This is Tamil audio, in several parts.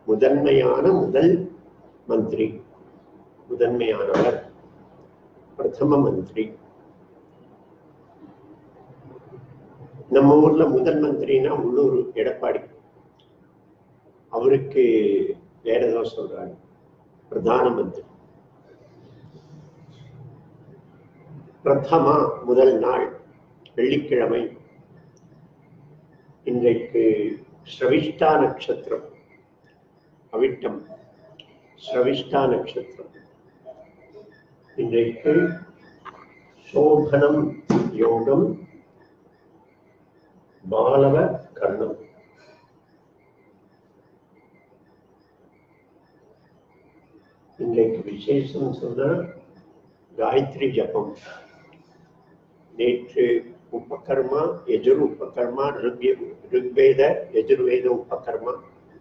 முதன்மையான முதல் மந்திரி முதன்மையானவர் பிரதம மந்திரி நம்ம ஊர்ல முதல் மந்திரினா உள்ளூர் எடப்பாடி அவருக்கு வேற ஏதோ சொல்றாங்க பிரதான மந்திரி பிரதமா முதல் நாள் வெள்ளிக்கிழமை இன்றைக்கு ஸ்ரவிஷ்டா நட்சத்திரம் அவிட்டம் ஸ்ரவிஷ்டா நட்சத்திரம் இன்றைக்கு சோபனம் யோகம் பாலவ கர்ணம் இன்றைக்கு விசேஷம் சொன்னா காயத்ரி ஜபம் நேற்று உபகர்மா எஜுர் உபகர்மா ருக்ய ருக்வேத எஜுர்வேத உபகர்மா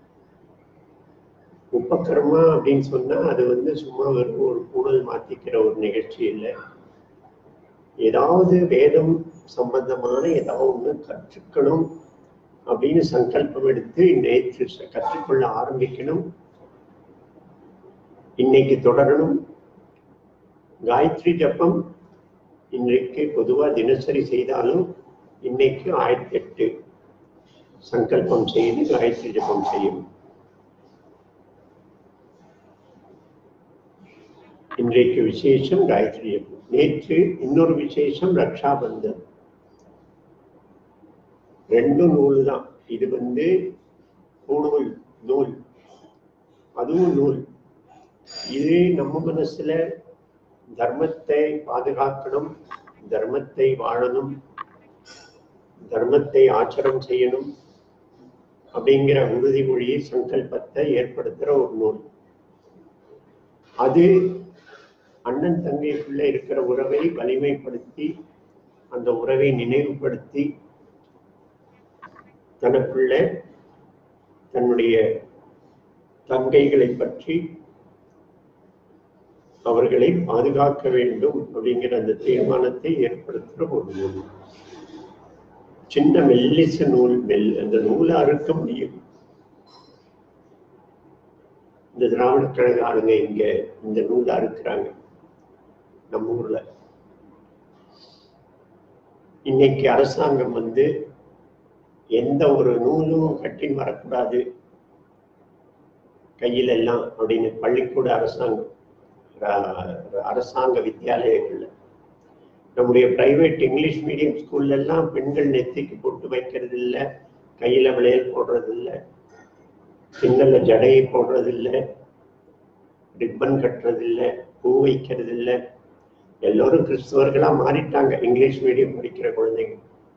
உபகர்மா அப்படின்னு சொன்னா அது வந்து சும்மா வெறும் ஒரு கூடல் மாத்திக்கிற ஒரு நிகழ்ச்சி இல்லை ஏதாவது வேதம் சம்பந்தமான ஏதாவது ஒண்ணு கற்றுக்கணும் அப்படின்னு சங்கல்பம் எடுத்து நேற்று ச- கற்றுக்கொள்ள ஆரம்பிக்கணும் இன்னைக்கு தொடரணும் காயத்ரி ஜபம் இன்றைக்கு பொதுவா தினசரி செய்தாலும் இன்னைக்கு ஆயிரத்தி எட்டு சங்கல்பம் செய்து காயத்ரி ஜபம் செய்யும் இன்றைக்கு விசேஷம் காயத்ரி ஜபம் நேற்று இன்னொரு விசேஷம் ரக்ஷாபந்தன் ரெண்டும் நூல் தான் இது வந்து பூணூல் நூல் அதுவும் நூல் இது நம்ம மனசுல தர்மத்தை பாதுகாக்கணும் தர்மத்தை வாழணும் தர்மத்தை ஆச்சரம் செய்யணும் அப்படிங்கிற உறுதிமொழியை சங்கல்பத்தை ஏற்படுத்துற ஒரு நூல் அது அண்ணன் தங்கைக்குள்ள இருக்கிற உறவை வலிமைப்படுத்தி அந்த உறவை நினைவுபடுத்தி தனக்குள்ள தன்னுடைய தங்கைகளை பற்றி அவர்களை பாதுகாக்க வேண்டும் அப்படிங்கிற அந்த தீர்மானத்தை ஏற்படுத்துகிற ஒரு நூல் சின்ன மெல்லிச நூல் மெல் அந்த நூலை அறுக்க முடியும் இந்த திராவிட கழக ஆளுங்க இங்க இந்த நூலை அறுக்கிறாங்க நம்ம ஊர்ல இன்னைக்கு அரசாங்கம் வந்து எந்த ஒரு நூலும் கட்டி வரக்கூடாது கையில் எல்லாம் அப்படின்னு பள்ளிக்கூட அரசாங்கம் ர- அரசாங்க வித்தியாலயங்கள்ல நம்முடைய பிரைவேட் இங்கிலீஷ் மீடியம் ஸ்கூல்ல எல்லாம் பெண்கள் நெத்திக்கு போட்டு வைக்கிறது இல்ல கையில விளையல் போடுறது இல்ல பின்னல்ல ஜடையை போடுறது இல்ல ரிப்பன் கட்டுறது இல்ல பூ வைக்கிறது இல்ல எல்லோரும் கிறிஸ்தவர்களா மாறிட்டாங்க இங்கிலீஷ் மீடியம் படிக்கிற குழந்தைங்க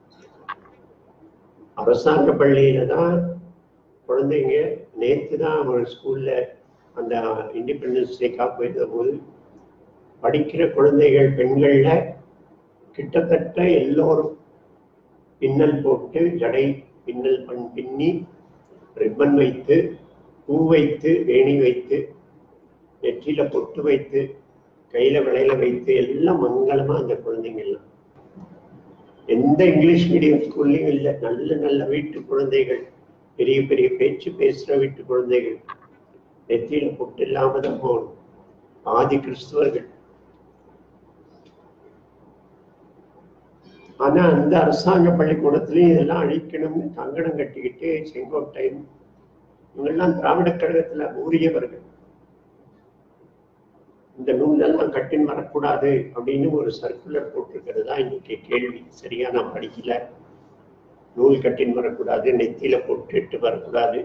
அரசாங்க பள்ளியில தான் குழந்தைங்க நேற்று தான் ஒரு ஸ்கூல்ல அந்த இண்டிபெண்டன்ஸ் டேக்காக போயிருந்த போது படிக்கிற குழந்தைகள் பெண்கள்ல கிட்டத்தட்ட எல்லோரும் பின்னல் போட்டு ஜடை பின்னல் பண் பின்னி ரிப்பன் வைத்து பூ வைத்து வேணி வைத்து நெற்றியில பொட்டு வைத்து கையில விளையில வைத்து எல்லாம் மங்களமா அந்த குழந்தைங்க எல்லாம் எந்த இங்கிலீஷ் மீடியம் ஸ்கூல்லையும் இல்லை நல்ல நல்ல வீட்டு குழந்தைகள் பெரிய பெரிய பேச்சு பேசுற வீட்டு குழந்தைகள் நெத்தியில பொட்டு இல்லாம தான் போகணும் ஆதி கிறிஸ்துவர்கள் ஆனா அந்த அரசாங்க பள்ளிக்கூடத்திலையும் இதெல்லாம் அழிக்கணும்னு கங்கணம் கட்டிக்கிட்டு செங்கோட்டையன் இவங்கெல்லாம் திராவிட கழகத்துல ஊறியவர்கள் இந்த நூலெல்லாம் கட்டின் வரக்கூடாது அப்படின்னு ஒரு சர்க்குலர் போட்டிருக்கிறது தான் இன்னைக்கு கேள்வி சரியா நான் படிக்கல நூல் கட்டின் வரக்கூடாது நெத்தியில போட்டுட்டு வரக்கூடாது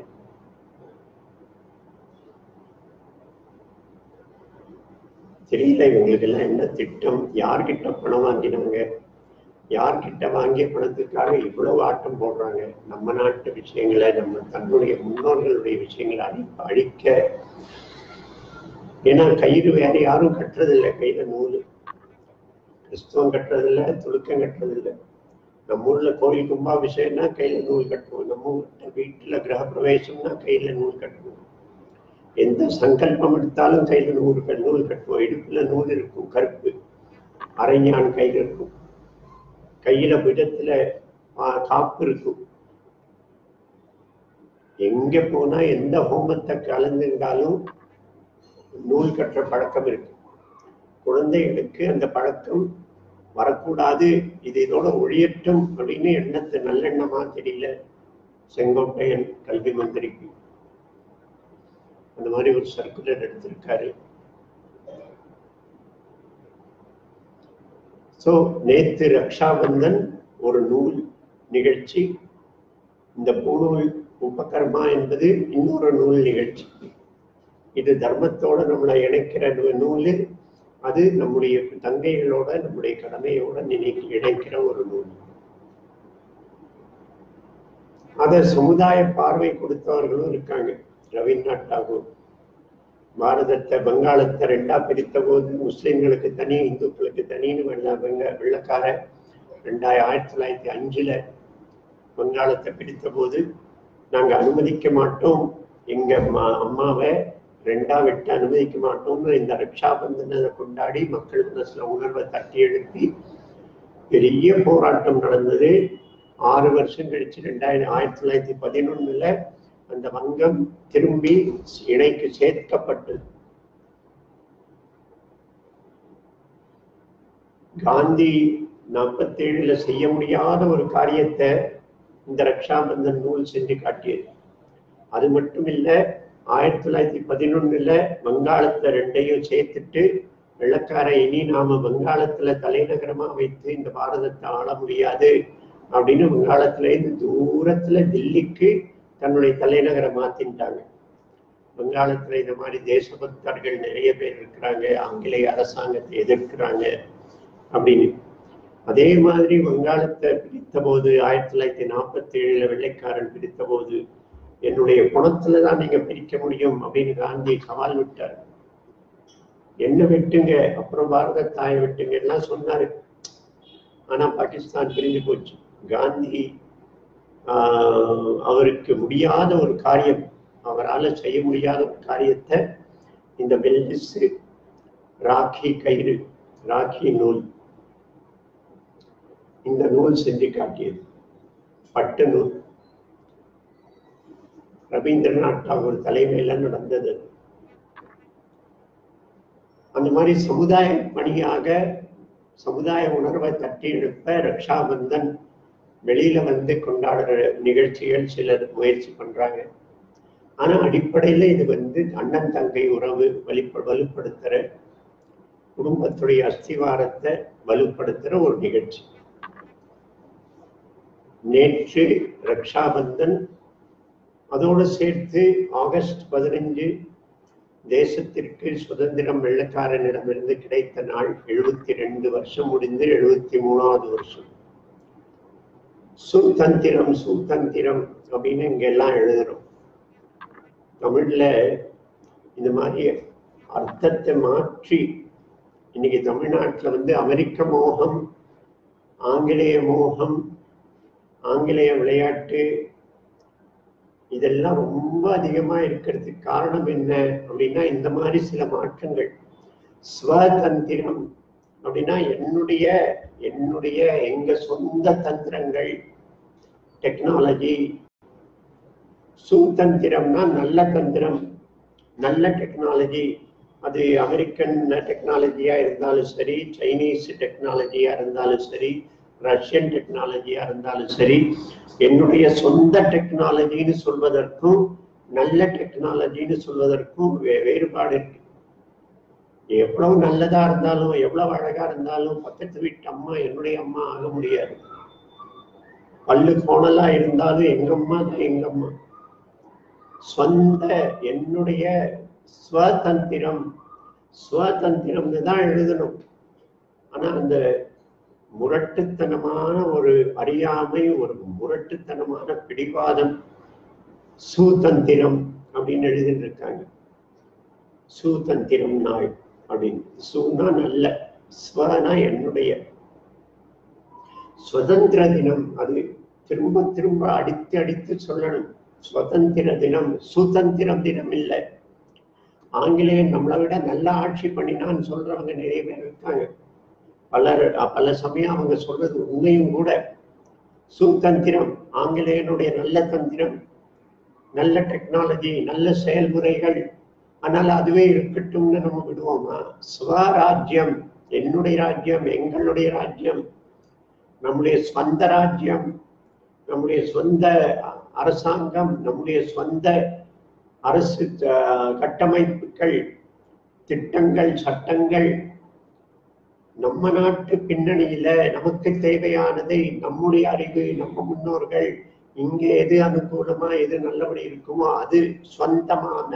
தெரியல இவங்களுக்கு எல்லாம் என்ன திட்டம் யார்கிட்ட பணம் வாங்கினாங்க யார்கிட்ட வாங்கிய பணத்துக்காக இவ்வளவு ஆட்டம் போடுறாங்க நம்ம நாட்டு விஷயங்களை நம்ம தன்னுடைய முன்னோர்களுடைய விஷயங்களை அழி அழிக்க ஏன்னா கயிறு வேற யாரும் கட்டுறதில்லை கையில நூல் கிறிஸ்தவம் கட்டுறதில்ல துலுக்கம் கட்டுறதில்ல நம்ம ஊர்ல கோயில் கும்பாபிஷேகம்னா கையில நூல் கட்டுவோம் நம்ம ஊர்ல வீட்டுல கிரக பிரவேசம்னா கையில நூல் கட்டுவோம் எந்த சங்கல்பம் எடுத்தாலும் கையில நூறு க- நூல் கட்டுவோம் இடுப்புல நூல் இருக்கும் கருப்பு அரைஞான் கையில் இருக்கும் கையில பிடத்துல ஆ, காப்பு இருக்கும் எங்க போனா எந்த ஹோமத்தை கலந்துட்டாலும் நூல் கற்ற பழக்கம் இருக்கு குழந்தைகளுக்கு அந்த பழக்கம் வரக்கூடாது இது இதோட ஒழியட்டும் அப்படின்னு எண்ணத்தை நல்லெண்ணமா தெரியல செங்கோட்டையன் கல்வி மந்திரிக்கு அந்த மாதிரி ஒரு சர்க்குலர் எடுத்திருக்காரு சோ நேத்து ரக்ஷாபந்தன் ஒரு நூல் நிகழ்ச்சி இந்த பூநூல் உபகர்மா என்பது இன்னொரு நூல் நிகழ்ச்சி இது தர்மத்தோட நம்மளை இணைக்கிற நூ- நூலு அது நம்முடைய தங்கைகளோட நம்முடைய கடமையோட நினைக்க இணைக்கிற ஒரு நூல் அத சமுதாய பார்வை கொடுத்தவர்களும் இருக்காங்க ரவீந்திரநாத் டாகூர் பாரதத்தை வங்காளத்தை ரெண்டா பிரித்த போது முஸ்லிம்களுக்கு தனி இந்துக்களுக்கு தனின்னு வெள்ள வெங்க வெள்ளக்கார ரெண்டாயிரம் ஆயிரத்தி தொள்ளாயிரத்தி அஞ்சுல வங்காளத்தை பிரித்த போது நாங்க அனுமதிக்க மாட்டோம் எங்க ம- அம்மாவை ரெண்டா விட்டு அனுமதிக்க மாட்டோம்னு இந்த ரக்ஷாபந்தனை கொண்டாடி மக்கள் மனசுல உணர்வை தட்டி எழுப்பி பெரிய போராட்டம் நடந்தது ஆறு வருஷம் கழிச்சு ரெண்டாயிரம் ஆயிரத்தி தொள்ளாயிரத்தி பதினொன்னுல அந்த வங்கம் திரும்பி இணைக்கு சேர்க்கப்பட்டது காந்தி நாற்பத்தேழுல செய்ய முடியாத ஒரு காரியத்தை இந்த ரக்ஷாபந்தன் நூல் செஞ்சு காட்டியது அது மட்டும் இல்ல ஆயிரத்தி தொள்ளாயிரத்தி பதினொன்னுல வங்காளத்தை ரெண்டையும் சேர்த்துட்டு வெள்ளக்கார இனி நாம வங்காளத்துல தலைநகரமா வைத்து இந்த பாரதத்தை ஆள முடியாது அப்படின்னு வங்காளத்துல இருந்து தூரத்துல டெல்லிக்கு தன்னுடைய தலைநகரை மாத்தின்ட்டாங்க வங்காளத்துல இந்த மாதிரி தேசபக்தர்கள் நிறைய பேர் இருக்கிறாங்க ஆங்கிலேய அரசாங்கத்தை எதிர்க்கிறாங்க அப்படின்னு அதே மாதிரி வங்காளத்தை பிரித்த போது ஆயிரத்தி தொள்ளாயிரத்தி நாற்பத்தி ஏழுல வெள்ளைக்காரன் பிரித்த போது என்னுடைய குணத்துல தான் நீங்க பிரிக்க முடியும் அப்படின்னு காந்தி சவால் விட்டார் என்ன வெட்டுங்க அப்புறம் பாரத தாயை வெட்டுங்க எல்லாம் சொன்னாரு ஆனா பாகிஸ்தான் பிரிஞ்சு போச்சு காந்தி ஆஹ், அவருக்கு முடியாத ஒரு காரியம் அவரால செய்ய முடியாத ஒரு காரியத்தை இந்த வெல்டிஸ் ராக்கி கயிறு ராக்கி நூல் இந்த நூல் செஞ்சு காட்டியது பட்டு நூல் ரவீந்திரநாத் டாகூர் தலைமையில நடந்தது அந்த மாதிரி சமுதாய பணியாக சமுதாய உணர்வை தட்டி எழுப்ப ரக்ஷாபந்தன் வெளியில வந்து கொண்டாடுற நிகழ்ச்சிகள் சிலர் முயற்சி பண்றாங்க ஆனா அடிப்படையில இது வந்து அண்ணன் தங்கை உறவு வலிப்ப வலுப்படுத்துற குடும்பத்துடைய அஸ்திவாரத்தை வலுப்படுத்துற ஒரு நிகழ்ச்சி நேற்று ரக்ஷாபந்தன் அதோடு சேர்த்து ஆகஸ்ட் பதினஞ்சு தேசத்திற்கு சுதந்திரம் வெள்ளக்காரனிடமிருந்து கிடைத்த நாள் எழுபத்தி ரெண்டு வருஷம் முடிந்து எழுபத்தி மூணாவது வருஷம் சுதந்திரம் சுதந்திரம் அப்படின்னு இங்க எல்லாம் எழுதுறோம் தமிழ்ல இந்த மாதிரி அர்த்தத்தை மாற்றி இன்னைக்கு தமிழ்நாட்டுல வந்து அமெரிக்க மோகம் ஆங்கிலேய மோகம் ஆங்கிலேய விளையாட்டு இதெல்லாம் ரொம்ப அதிகமா இருக்கிறதுக்கு காரணம் என்ன அப்படின்னா இந்த மாதிரி சில மாற்றங்கள் ஸ்வதந்திரம் அப்படின்னா என்னுடைய என்னுடைய எங்க சொந்த தந்திரங்கள் டெக்னாலஜி சுதந்திரம்னா நல்ல தந்திரம் நல்ல டெக்னாலஜி அது அமெரிக்கன் டெக்னாலஜியா இருந்தாலும் சரி சைனீஸ் டெக்னாலஜியா இருந்தாலும் சரி ரஷ்யன் டெக்னாலஜியா இருந்தாலும் சரி என்னுடைய சொந்த டெக்னாலஜின்னு சொல்வதற்கும் நல்ல டெக்னாலஜின்னு சொல்வதற்கும் வே- வேறுபாடு இருக்கு எவ்வளவு நல்லதா இருந்தாலும் எவ்வளவு அழகா இருந்தாலும் பக்கத்து வீட்டு அம்மா என்னுடைய அம்மா ஆக முடியாது பல்லு கோணலா இருந்தாலும் எங்க அம்மா தான் எங்க அம்மா சொந்த என்னுடைய ஸ்வதந்திரம் ஸ்வதந்திரம்னு தான் எழுதணும் ஆனா அந்த முரட்டுத்தனமான ஒரு அறியாமை ஒரு முரட்டுத்தனமான பிடிவாதம் சூதந்திரம் அப்படின்னு எழுதிட்டு இருக்காங்க சூதந்திரம் நாள் அப்படின்னு சூனா நல்ல ஸ்வனா என்னுடைய சுதந்திர தினம் அது திரும்ப திரும்ப அடித்து அடித்து சொல்லணும் சுதந்திர தினம் சுதந்திரம் தினம் இல்லை ஆங்கிலேயன் நம்மளை விட நல்ல ஆட்சி பண்ணினான்னு சொல்றவங்க நிறைய பேர் இருக்காங்க பலர் பல சமயம் அவங்க சொல்றது உண்மையும் கூட சுதந்திரம் ஆங்கிலேயனுடைய நல்ல தந்திரம் நல்ல டெக்னாலஜி நல்ல செயல்முறைகள் ஆனால் அதுவே இருக்கட்டும்னு நம்ம விடுவோமா ஸ்வராஜ்யம் என்னுடைய ராஜ்யம் எங்களுடைய ராஜ்யம் நம்முடைய சொந்த ராஜ்யம் நம்முடைய சொந்த அரசாங்கம் நம்முடைய சொந்த அரசு அஹ், கட்டமைப்புகள் திட்டங்கள் சட்டங்கள் நம்ம நாட்டு பின்னணியில நமக்கு தேவையானதை நம்முடைய அறிவு நம்ம முன்னோர்கள் இங்கே எது அனுகூலமா எது நல்லபடி இருக்குமோ அது சொந்தமான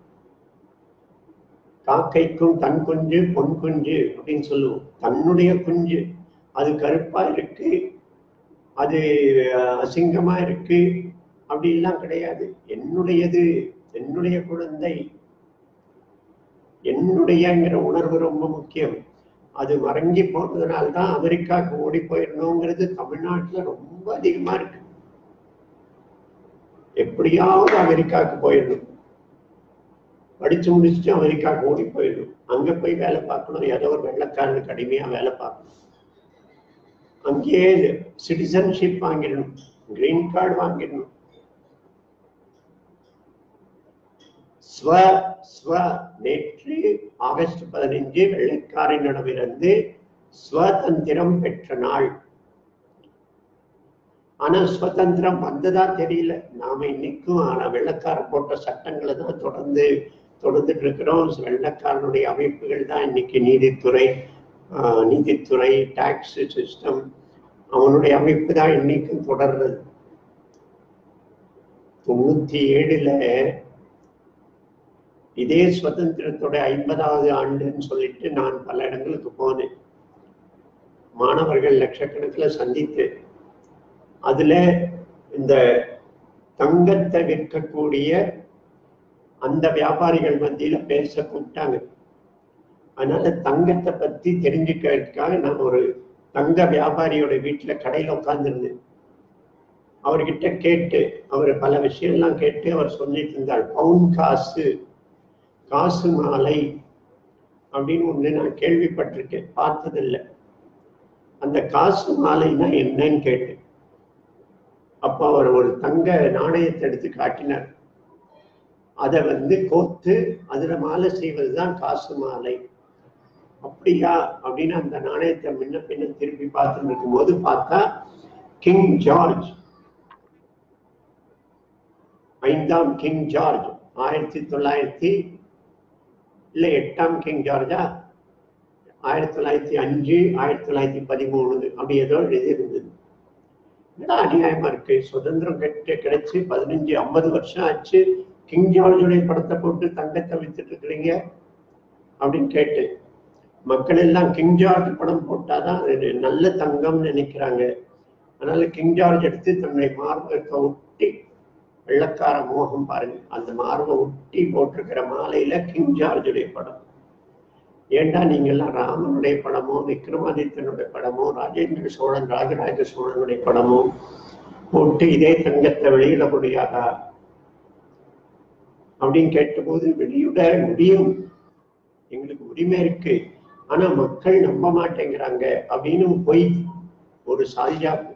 காக்கைக்கும் தன் குஞ்சு பொன் குஞ்சு அப்படின்னு சொல்லுவோம் தன்னுடைய குஞ்சு அது கருப்பா இருக்கு அது அஹ், அசிங்கமா இருக்கு அப்படிலாம் கிடையாது என்னுடையது என்னுடைய குழந்தை என்னுடையங்கிற உணர்வு ரொம்ப முக்கியம் அது மறங்கி போனதுனால தான் அமெரிக்காவுக்கு ஓடி போயிடணுங்கிறது தமிழ்நாட்டுல ரொம்ப அதிகமா இருக்கு எப்படியாவது அமெரிக்காவுக்கு போயிடணும் படிச்சு முடிச்சுட்டு அமெரிக்காவுக்கு ஓடி போயிடணும் அங்க போய் வேலை பார்க்கணும் ஏதோ ஒரு வெள்ளக்காரனுக்கு அடிமையா வேலை பார்க்கணும் அங்கேயே சிட்டிசன்ஷிப் வாங்கிடணும் கிரீன் கார்டு வாங்கிடணும் ஸ்வ ஸ்வ நேற்று ஆகஸ்ட் பதினைஞ்சு வெள்ளைக்காரனிடமிருந்து ஸ்வதந்திரம் பெற்ற நாள் ஆனா சுதந்திரம் வந்ததா தெரியல நாம இன்னைக்கும் ஆனா வெள்ளக்கார போட்ட சட்டங்களை தான் தொடர்ந்து தொடர்ந்துட்டு இருக்கிறோம் வெள்ளக்காரனுடைய அமைப்புகள் தான் இன்னைக்கு நீதித்துறை ஆஹ், நீதித்துறை டாக்ஸ் சிஸ்டம் அவனுடைய அமைப்பு தான் இன்னைக்கும் தொடர்றது தொண்ணூத்தி ஏழுல இதே சுதந்திரத்தோட ஐம்பதாவது ஆண்டுன்னு சொல்லிட்டு நான் பல இடங்களுக்கு போனேன் மாணவர்கள் லட்சக்கணக்கில் சந்தித்து அதுல இந்த தங்கத்தை விற்கக்கூடிய அந்த வியாபாரிகள் மத்தியில பேச கூப்பிட்டாங்க அதனால தங்கத்தை பத்தி தெரிஞ்சுக்கிறதுக்காக நான் ஒரு தங்க வியாபாரியோட வீட்டுல கடையில உட்கார்ந்திருந்தேன் அவர்கிட்ட கேட்டு அவர் பல விஷயம்லாம் கேட்டு அவர் சொல்லிட்டு இருந்தார் பவுன் காசு காசு மாலை அப்படின்னு ஒண்ணு நான் கேள்விப்பட்டிருக்கேன் பார்த்ததில்லை அந்த காசு மாலைன்னா என்னன்னு கேட்டேன் அப்ப அவர் ஒரு தங்க நாணயத்தை எடுத்து காட்டினார் அதை வந்து கோத்து அதுல மாலை செய்வதுதான் காசு மாலை அப்படியா அப்படின்னு அந்த நாணயத்தை முன்ன பின்ன திருப்பி பார்த்துட்டு இருக்கும்போது பார்த்தா கிங் ஜார்ஜ் ஐந்தாம் கிங் ஜார்ஜ் ஆயிரத்தி தொள்ளாயிரத்தி இல்ல எட்டாம் கிங் ஜார்ஜா ஆயிரத்தி தொள்ளாயிரத்தி அஞ்சு ஆயிரத்தி தொள்ளாயிரத்தி பதிமூணு அப்படி ஏதோ எழுதி இருந்தது என்னடா அநியாயமா இருக்கு சுதந்திரம் கெட்டு கிடைச்சு பதினஞ்சு ஐம்பது வருஷம் ஆச்சு கிங் ஜார்ஜுடைய படத்தை போட்டு தங்கத்தை வித்துட்டு இருக்கிறீங்க அப்படின்னு கேட்டு மக்கள் எல்லாம் கிங் ஜார்ஜ் படம் போட்டாதான் அது நல்ல தங்கம்னு நினைக்கிறாங்க அதனால கிங் ஜார்ஜ் எடுத்து தன்னுடைய மார்பகத்தை ஒட்டி வெள்ளக்கார மோகம் பாருங்க அந்த மார்பை ஒட்டி போட்டிருக்கிற மாலையில கிங் ஜார்ஜுடைய படம் ஏண்டா நீங்க எல்லாம் ராமனுடைய படமோ விக்ரமாதித்தனுடைய படமோ ராஜேந்திர சோழன் ராஜராஜ சோழனுடைய படமோ போட்டு இதே தங்கத்தை வெளியிட முடியாதா அப்படின்னு கேட்டபோது வெளியிட முடியும் எங்களுக்கு உரிமை இருக்கு ஆனா மக்கள் நம்ப மாட்டேங்கிறாங்க அப்படின்னு பொய் ஒரு சால்ஜாப்பு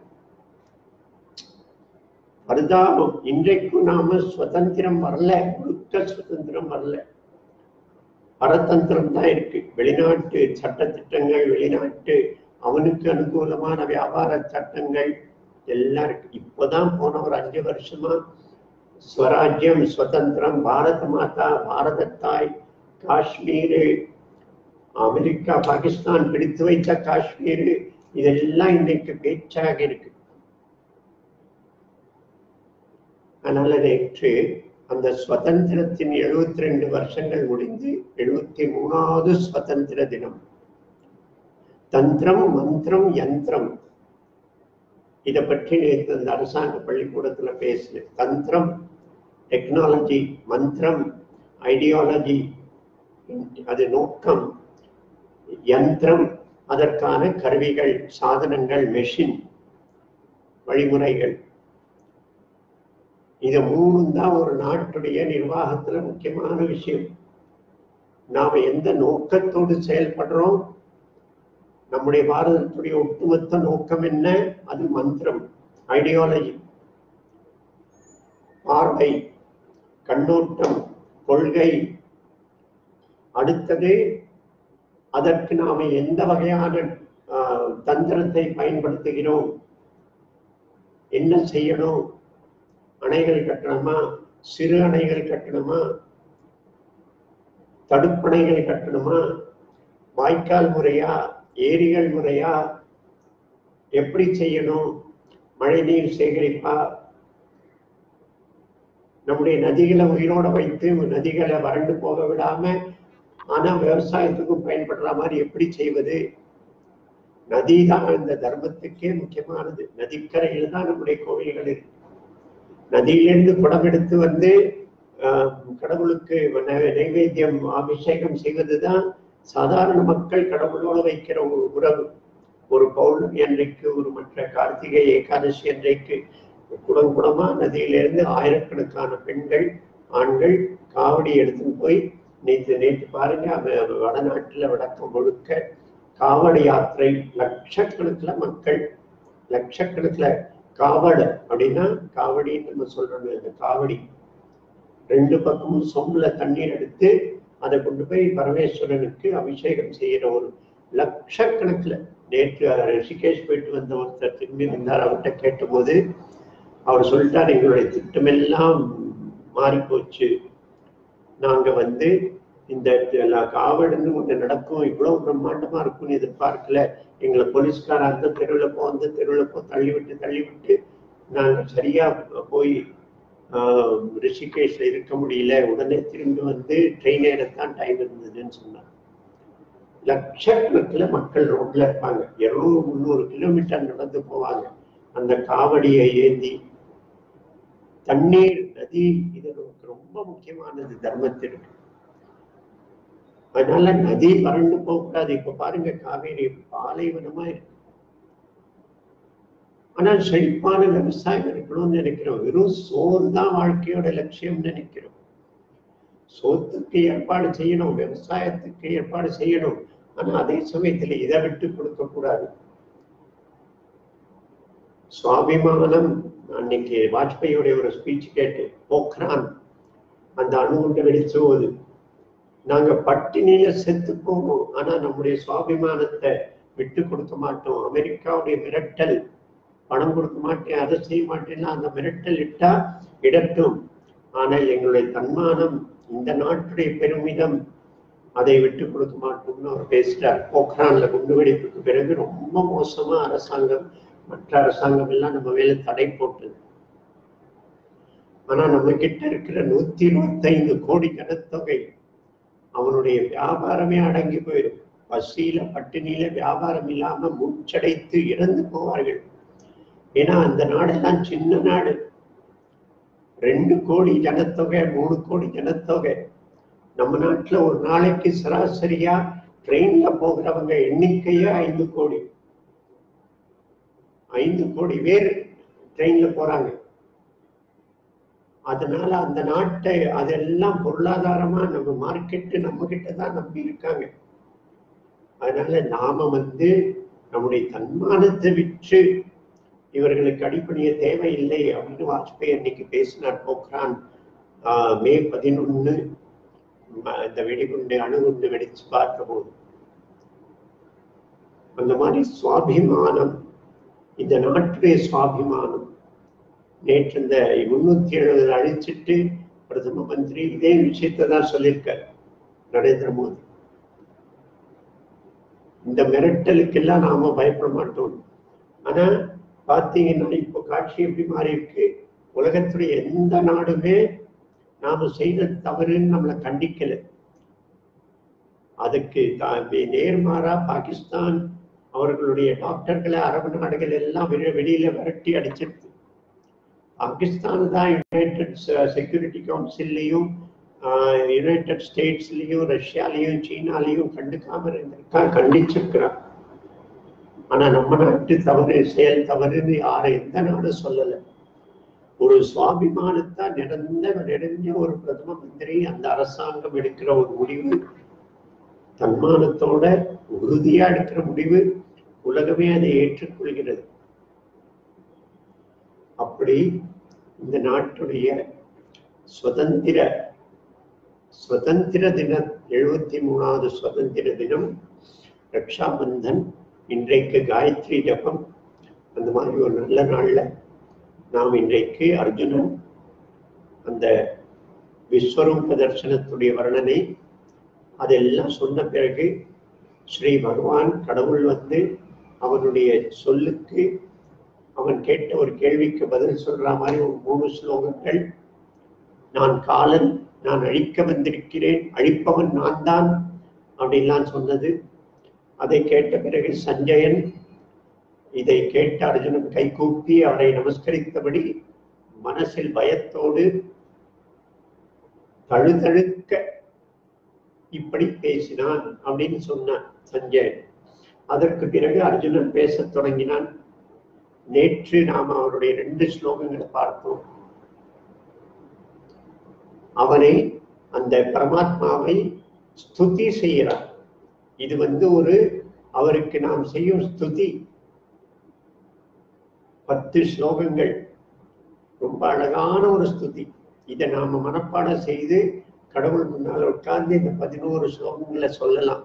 பரிதாபம் இன்றைக்கும் நாம சுதந்திரம் வரல முழுக்க சுதந்திரம் வரல பரதந்திரம் தான் இருக்கு வெளிநாட்டு சட்டத்திட்டங்கள் வெளிநாட்டு அவனுக்கு அனுகூலமான வியாபார சட்டங்கள் எல்லாம் இருக்கு இப்போதான் போன ஒரு அஞ்சு வருஷமா ஸ்வராஜ்யம் சுதந்திரம் பாரத மாதா பாரத தாய் காஷ்மீரு அமெரிக்கா பாகிஸ்தான் பிடித்து வைத்த காஷ்மீரு இதெல்லாம் இன்னைக்கு பேச்சாக இருக்கு அதனால நேற்று அந்த சுதந்திரத்தின் எழுபத்தி ரெண்டு வருஷங்கள் முடிந்து எழுபத்தி மூணாவது சுதந்திர தினம் தந்திரம் மந்திரம் யந்திரம் இதை பற்றி நேற்று அந்த அரசாங்க பள்ளிக்கூடத்துல பேசினேன் தந்திரம் டெக்னாலஜி மந்திரம் ஐடியாலஜி அது நோக்கம் யந்திரம் அதற்கான கருவிகள் சாதனங்கள் மெஷின் வழிமுறைகள் இது மூணும் தான் ஒரு நாட்டுடைய நிர்வாகத்துல முக்கியமான விஷயம் நாம எந்த நோக்கத்தோடு செயல்படுறோம் நம்முடைய பாரதத்துடைய ஒட்டுமொத்த நோக்கம் என்ன அது மந்திரம் ஐடியாலஜி பார்வை கண்ணோட்டம் கொள்கை அடுத்தது அதற்கு நாம எந்த வகையான ஆஹ், தந்திரத்தை பயன்படுத்துகிறோம் என்ன செய்யணும் அணைகள் கட்டணுமா சிறு அணைகள் கட்டணுமா தடுப்பணைகள் கட்டணுமா வாய்க்கால் முறையா ஏரிகள் முறையா எப்படி செய்யணும் மழைநீர் சேகரிப்பா நம்முடைய நதிகளை உயிரோட வைத்து நதிகளை வறண்டு போக விடாம ஆனா விவசாயத்துக்கும் பயன்படுற மாதிரி எப்படி செய்வது நதி தான் இந்த தர்மத்துக்கே முக்கியமானது நதிக்கரையில் தான் நம்முடைய கோவில்கள் இருக்கு நதியிலிருந்து குடம் எடுத்து வந்து ஆஹ், கடவுளுக்கு நை- நைவேத்தியம் அபிஷேகம் செய்வதுதான் சாதாரண மக்கள் கடவுளோடு வைக்கிற ஒரு உறவு ஒரு பௌர்ணமி அன்றைக்கு ஒரு மற்ற கார்த்திகை ஏகாதசி அன்றைக்கு குடம் குடமா நதியிலிருந்து ஆயிரக்கணக்கான பெண்கள் ஆண்கள் காவடி எடுத்துன்னு போய் நேற்று நேற்று பாருங்க அவ- வடநாட்டுல வடக்கம் முழுக்க காவடி யாத்திரை லட்சக்கணக்குல மக்கள் லட்சக்கணக்குல காவடு அப்படின்னா காவடின்னு நம்ம சொல்றோம் அந்த காவடி ரெண்டு பக்கமும் சொம்புல தண்ணீர் எடுத்து அதை கொண்டு போய் பரமேஸ்வரனுக்கு அபிஷேகம் செய்யற ஒரு லட்சக்கணக்குல நேற்று ரிஷிகேஷ் போயிட்டு வந்த ஒருத்தர் திரும்பி வந்தார் அவர்கிட்ட கேட்டபோது அவர் சொல்லிட்டார் எங்களுடைய திட்டமெல்லாம் மாறி போச்சு நாங்க வந்து இந்த ல- காவடுன்னு ஒண்ணு நடக்கும் இவ்வளவு பிரம்மாண்டமா இருக்கும்னு எதிர்பார்க்கல எங்களை போலீஸ்கார அந்த தெருவுல போ அந்த தெருவுல போ தள்ளி விட்டு தள்ளி விட்டு நாங்க சரியா போய் ஆஹ், ரிஷிகேஷ்ல இருக்க முடியல உடனே திரும்பி வந்து ட்ரெயின் ஏறத்தான் டைம் இருந்ததுன்னு சொன்னாங்க லட்சக்கணக்கில் மக்கள் ரோட்ல இருப்பாங்க இருநூறு முந்நூறு கிலோமீட்டர் நடந்து போவாங்க அந்த காவடியை ஏந்தி தண்ணீர் நதி இது நமக்கு ரொம்ப முக்கியமானது தர்மத்திற்கு அதனால நதி வறண்டு போகக்கூடாது இப்ப பாருங்க காவேரி பாலைவனமா இருக்கு ஆனால் செழிப்பான விவசாயம் இருக்கணும்னு நினைக்கிறோம் வெறும் சோறு தான் வாழ்க்கையோட லட்சியம் நினைக்கிறோம் சோத்துக்கு ஏற்பாடு செய்யணும் விவசாயத்துக்கு ஏற்பாடு செய்யணும் ஆனா அதே சமயத்துல இதை விட்டு கொடுக்க கூடாது சுவாபிமானம் அன்னைக்கு வாஜ்பாயோடைய ஒரு ஸ்பீச் கேட்டு போக்ரான் அந்த அணுகுண்டு வெடிச்சு போகுது நாங்க பட்டினியில செத்து போவோம் ஆனா நம்முடைய சுவாபிமானத்தை விட்டு கொடுக்க மாட்டோம் அமெரிக்காவுடைய மிரட்டல் பணம் கொடுக்க மாட்டேன் அதை செய்ய மாட்டேன்னா அந்த மிரட்டல் இட்டா இடட்டும் ஆனால் எங்களுடைய தன்மானம் இந்த நாட்டுடைய பெருமிதம் அதை விட்டு கொடுக்க மாட்டோம்னு அவர் பேசுறார் போக்ரான்ல குண்டுவெடிப்புக்கு பிறகு ரொம்ப மோசமா அரசாங்கம் மற்ற அரசாங்கம் எல்லாம் நம்ம மேல தடை போட்டது ஆனா நம்ம கிட்ட இருக்கிற நூத்தி இருபத்தைந்து கோடி ஜனத்தொகை அவனுடைய வியாபாரமே அடங்கி போயிடும் பசியில பட்டினியில வியாபாரம் இல்லாம மூச்சடைத்து இறந்து போவார்கள் ஏன்னா அந்த நாடெல்லாம் சின்ன நாடு ரெண்டு கோடி ஜனத்தொகை மூணு கோடி ஜனத்தொகை நம்ம நாட்டுல ஒரு நாளைக்கு சராசரியா ட்ரெயின்ல போகிறவங்க எண்ணிக்கையே ஐந்து கோடி ஐந்து கோடி பேர் ட்ரெயின்ல போறாங்க அதனால அந்த நாட்டை அதெல்லாம் பொருளாதாரமா நம்ம மார்க்கெட்டு நம்ம கிட்ட தான் நம்பி இருக்காங்க அதனால நாம வந்து நம்முடைய தன்மானத்தை விற்று இவர்களுக்கு அடிப்பணிய தேவையில்லை அப்படின்னு வாஜ்பாய் அன்னைக்கு பேசினார் போக்ரான் ஆஹ், மே பதினொன்னு இந்த வெடிகுண்டு அணுகுண்டு வெடிச்சு பார்த்த போது அந்த மாதிரி சுவாபிமானம் இந்த நாட்டுடைய சுவாபிமானம் நேற்று இந்த முன்னூத்தி எழுபது அழிச்சிட்டு பிரதம மந்திரி இதே விஷயத்தை தான் சொல்லியிருக்கார் நரேந்திர மோடி இந்த மிரட்டலுக்கெல்லாம் நாம பயப்பட மாட்டோம் ஆனா பார்த்தீங்கன்னா இப்போ காட்சி எப்படி மாறி இருக்கு உலகத்துடைய எந்த நாடுமே நாம செய்த தவறுன்னு நம்மளை கண்டிக்கல அதுக்கு தா- நேர்மாறா பாகிஸ்தான் அவர்களுடைய டாக்டர்களை அரபு நாடுகள் எல்லாம் வெளி- வெளியில விரட்டி அடிச்சிருக்கு பாகிஸ்தான் தான் யுனைடெட் செக்யூரிட்டி கவுன்சில்லையும் யுனைடெட் ஸ்டேட்ஸ்லயும் ரஷ்யாலையும் சீனாலையும் கண்டுக்காம இருந்திருக்கா கண்டிச்சிருக்கிறான் ஆனா நம்ம நாட்டு தவறு செயல் தவறுன்னு யாரும் எந்த நாடும் சொல்லல ஒரு சுவாபிமானத்தை நிறைந்த நிறைஞ்ச ஒரு பிரதம மந்திரி அந்த அரசாங்கம் எடுக்கிற ஒரு முடிவு தன்மானத்தோட உறுதியா எடுக்கிற முடிவு உலகமே அதை ஏற்றுக்கொள்கிறது அப்படி இந்த நாட்டுடைய சுதந்திர சுதந்திர தினம் எழுபத்தி மூணாவது சுதந்திர தினம் ரக்ஷாபந்தன் இன்றைக்கு காயத்ரி ஜபம் அந்த மாதிரி ஒரு நல்ல நாள்ல நாம் இன்றைக்கு அர்ஜுனன் அந்த விஸ்வரூப தர்சனத்துடைய வர்ணனை அதெல்லாம் சொன்ன பிறகு ஸ்ரீ பகவான் கடவுள் வந்து அவனுடைய சொல்லுக்கு அவன் கேட்ட ஒரு கேள்விக்கு பதில் சொல்ற மாதிரி ஒரு மூணு ஸ்லோகங்கள் நான் காலன் நான் அழிக்க வந்திருக்கிறேன் அழிப்பவன் நான் தான் அப்படின்லாம் சொன்னது அதை கேட்ட பிறகு சஞ்சயன் இதை கேட்ட அர்ஜுனன் கைகூப்பி அவரை நமஸ்கரித்தபடி மனசில் பயத்தோடு தழுதழுக்க இப்படி பேசினான் அப்படின்னு சொன்னான் சஞ்சயன் அதற்கு பிறகு அர்ஜுனன் பேசத் தொடங்கினான் நேற்று நாம் அவருடைய ரெண்டு ஸ்லோகங்களை பார்த்தோம் அவனை அந்த பரமாத்மாவை ஸ்துதி செய்கிறார் இது வந்து ஒரு அவருக்கு நாம் செய்யும் ஸ்துதி பத்து ஸ்லோகங்கள் ரொம்ப அழகான ஒரு ஸ்துதி இதை நாம மனப்பாடம் செய்து கடவுள் முன்னால் உட்கார்ந்து இந்த பதினோரு ஸ்லோகங்களை சொல்லலாம்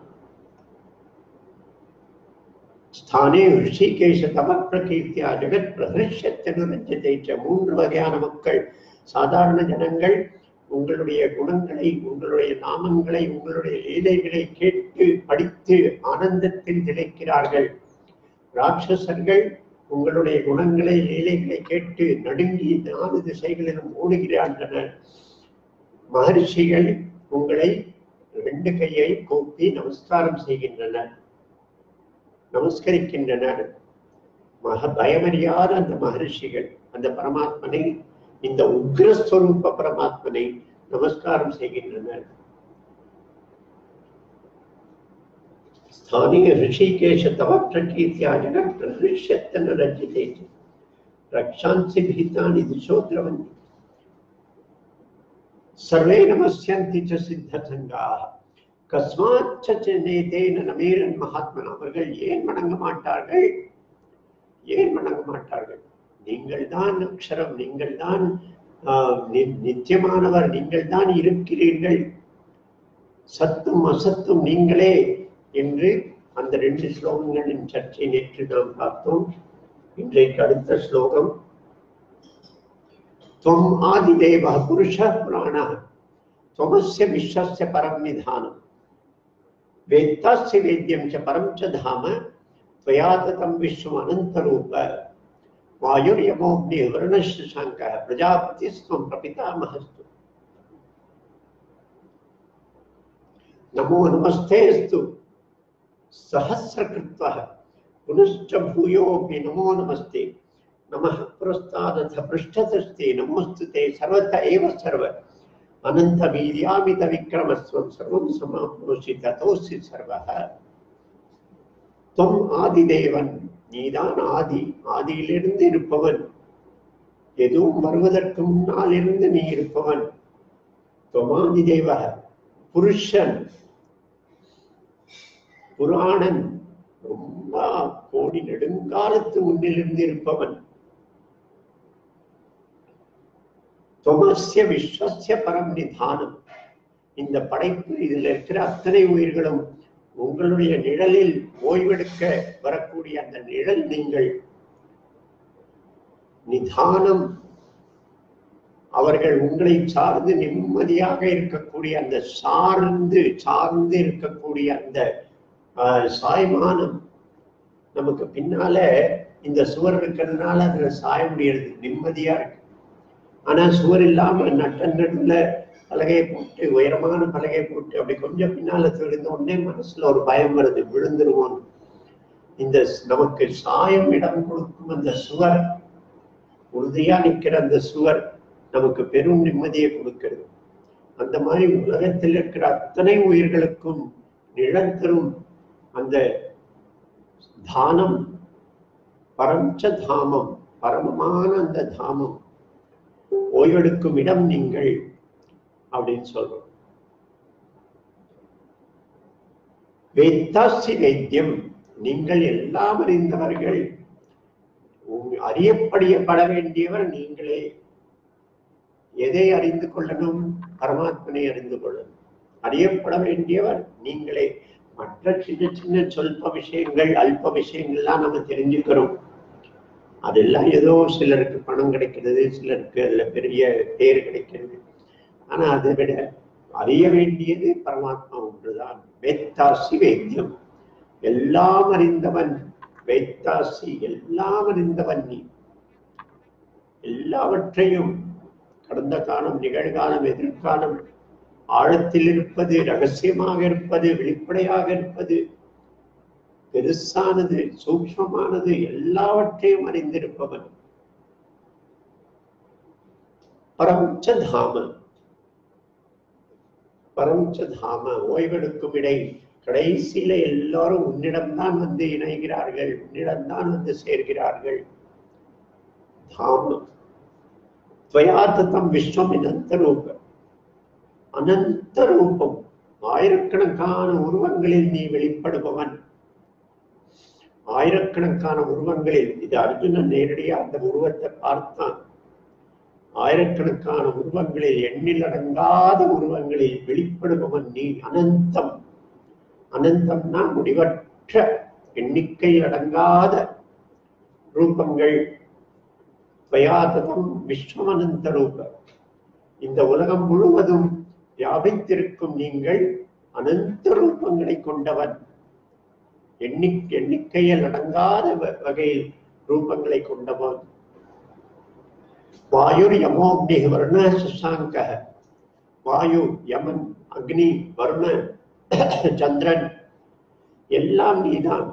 ஸ்தானே ரிஷிகேஷ தம பிரகீர்த்தியா ஜெகத் பிரகர்ஷத்தனுரஞ்சத்தை மூன்று வகையான மக்கள் சாதாரண ஜனங்கள் உங்களுடைய குணங்களை உங்களுடைய நாமங்களை உங்களுடைய லீலைகளை கேட்டு படித்து ஆனந்தத்தில் திளைக்கிறார்கள் ராட்சசர்கள் உங்களுடைய குணங்களை லீலைகளை கேட்டு நடுங்கி நாலு திசைகளிலும் ஓடுகிறார்கள் மகர்ஷிகள் உங்களை ரெண்டு கையை கூப்பி நமஸ்காரம் செய்கின்றனர் நமஸ்கரிக்கின்றனர் மக பயமறியாத அந்த மகர்ஷிகள் அந்த பரமாத்மனை இந்த உக்ரஸ்வரூப பரமாத்மனை நமஸ்காரம் செய்கின்றனர் स्थानीय ऋषिकेश तव प्रकीर्त्या जगत् प्रहृष्यत्तन रज्यते रक्षांसि भीतानि दिशो द्रवन्ति सर्वे नमस्यन्ति च सिद्धसङ्गाः கஸ்மாச்ச நேதேன நமேரன் மகாத்மன் அவர்கள் ஏன் வணங்க மாட்டார்கள் ஏன் வணங்க மாட்டார்கள் நீங்கள் தான் அக்ஷரம் நீங்கள் தான் நித்தியமானவர் நீங்கள் தான் இருக்கிறீர்கள் சத்தும் அசத்தும் நீங்களே என்று அந்த ரெண்டு ஸ்லோகங்களின் சர்ச்சை நேற்று நாம் பார்த்தோம் இன்றைக்கு அடுத்த ஸ்லோகம் துவம் ஆதிதேவ புருஷ புராண துவமஸ்ய விஸ்வஸ்ய பரம் நிதானம் वेत्तास्य वेद्यं च परं च धाम त्वया ततं विश्वम् अनन्तरूप वायुर्यमोऽग्निः वरुणश्च शाङ्कः प्रजापतिस्त्वं प्रपितामहस्तु नमो नमस्तेऽस्तु सहस्रकृत्वः पुनश्च भूयोऽपि नमो नमस्ते नमः पुरस्तादथ पृष्ठतस्ते नमोऽस्तु ते सर्वत एव सर्व அனந்தவீரியாமித விக்ரமஸ்வம் சர்வம் சமாப்னோசி ததோசி சர்வக தொம் ஆதிதேவன் நீதான் ஆதி ஆதியிலிருந்து இருப்பவன் எதுவும் வருவதற்கு முன்னால் இருந்து நீ இருப்பவன் தொமாதி தேவ புருஷன் புராணன் ரொம்ப கோடி நெடுங்காலத்து முன்னிலிருந்து இருப்பவன் தொமஸ்ய விஸ்வசிய பரம் நிதானம் இந்த படைப்பு இதில் இருக்கிற அத்தனை உயிர்களும் உங்களுடைய நிழலில் ஓய்வெடுக்க வரக்கூடிய அந்த நிழல் நீங்கள் நிதானம் அவர்கள் உங்களை சார்ந்து நிம்மதியாக இருக்கக்கூடிய அந்த சார்ந்து சார்ந்து இருக்கக்கூடிய அந்த சாய்மானம் நமக்கு பின்னால இந்த சுவர் இருக்கிறதுனால அதுல சாய முடியாது நிம்மதியா இருக்கு ஆனா சுவர் இல்லாம நட்ட நடுல பலகையை போட்டு உயரமான பலகையை போட்டு அப்படி கொஞ்சம் பின்னால தெரிந்த உடனே மனசுல ஒரு பயம் வருது விழுந்துருவோம் இந்த நமக்கு சாயம் இடம் கொடுக்கும் அந்த சுவர் உறுதியா நிக்கிற அந்த சுவர் நமக்கு பெரும் நிம்மதியை கொடுக்கிறது அந்த மாதிரி உலகத்தில் இருக்கிற அத்தனை உயிர்களுக்கும் நிழல் தரும் அந்த தானம் பரஞ்ச தாமம் பரமமான அந்த தாமம் ஓய்வெடுக்கும் இடம் நீங்கள் அப்படின்னு சொல்றோம் வேத்தாசி வைத்தியம் நீங்கள் எல்லாம் அறிந்தவர்கள் அறியப்படியப்பட வேண்டியவர் நீங்களே எதை அறிந்து கொள்ளணும் பரமாத்மனை அறிந்து கொள்ளணும் அறியப்பட வேண்டியவர் நீங்களே மற்ற சின்ன சின்ன சொல்ப விஷயங்கள் அல்ப விஷயங்கள்லாம் நம்ம தெரிஞ்சுக்கிறோம் அதெல்லாம் ஏதோ சிலருக்கு பணம் கிடைக்கிறது சிலருக்கு அதுல பெரிய பேர் கிடைக்கிறது ஆனா அதை விட அறிய வேண்டியது பரமாத்மா ஒன்றுதான் வேத்தாசி வேத்தியம் எல்லாம் அறிந்தவன் வேத்தாசி எல்லாம் அறிந்தவன் நீ எல்லாவற்றையும் கடந்த காலம் நிகழ்காலம் எதிர்காலம் ஆழத்தில் இருப்பது ரகசியமாக இருப்பது வெளிப்படையாக இருப்பது பெருசானது சூக்ஷ்மமானது எல்லாவற்றையும் அறிந்திருப்பவன் பரஞ்ச தாம பரஞ்ச தாம ஓய்வெடுக்கும் இடை கடைசியில எல்லாரும் உன்னிடம்தான் வந்து இணைகிறார்கள் உன்னிடம்தான் வந்து சேர்கிறார்கள் தாம துவயார்த்தம் விஸ்வம் அனந்த ரூபம் அனந்த ரூபம் ஆயிரக்கணக்கான உருவங்களில் நீ வெளிப்படுபவன் ஆயிரக்கணக்கான உருவங்களில் இது அர்ஜுனன் நேரடியா அந்த உருவத்தை பார்த்தான் ஆயிரக்கணக்கான உருவங்களில் எண்ணில் அடங்காத உருவங்களில் வெளிப்படுபவன் நீ அனந்தம் அனந்தம்னா முடிவற்ற எண்ணிக்கை அடங்காத ரூபங்கள் துவயாததம் விஸ்வமனந்த ரூபம் இந்த உலகம் முழுவதும் வியாபித்திருக்கும் நீங்கள் அனந்த ரூபங்களை கொண்டவன் எண்ணி எண்ணிக்கையில் அடங்காத வ- வகையில் ரூபங்களை கொண்டவன் வாயுர் யமோக்னி வருண சசாங்க வாயு யமன் அக்னி வருண சந்திரன் எல்லாம் நீதான்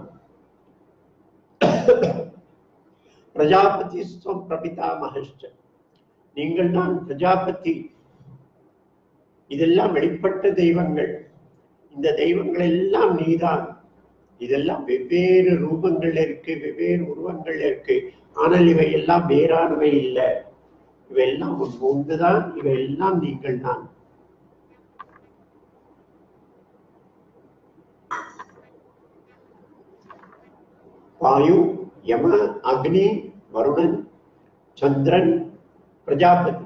பிரஜாபதி ஸ்வம் பிரபிதா மகஷ்ட நீங்கள் தான் பிரஜாபதி இதெல்லாம் வெளிப்பட்ட தெய்வங்கள் இந்த தெய்வங்கள் எல்லாம் நீதான் இதெல்லாம் வெவ்வேறு ரூபங்கள் இருக்கு வெவ்வேறு உருவங்கள் இருக்கு ஆனால் இவை எல்லாம் வேறானவை இல்லை இவையெல்லாம் ஒன்று ஒன்றுதான் இவையெல்லாம் நீங்கள் தான் வாயு யம அக்னி வருணன் சந்திரன் பிரஜாபதி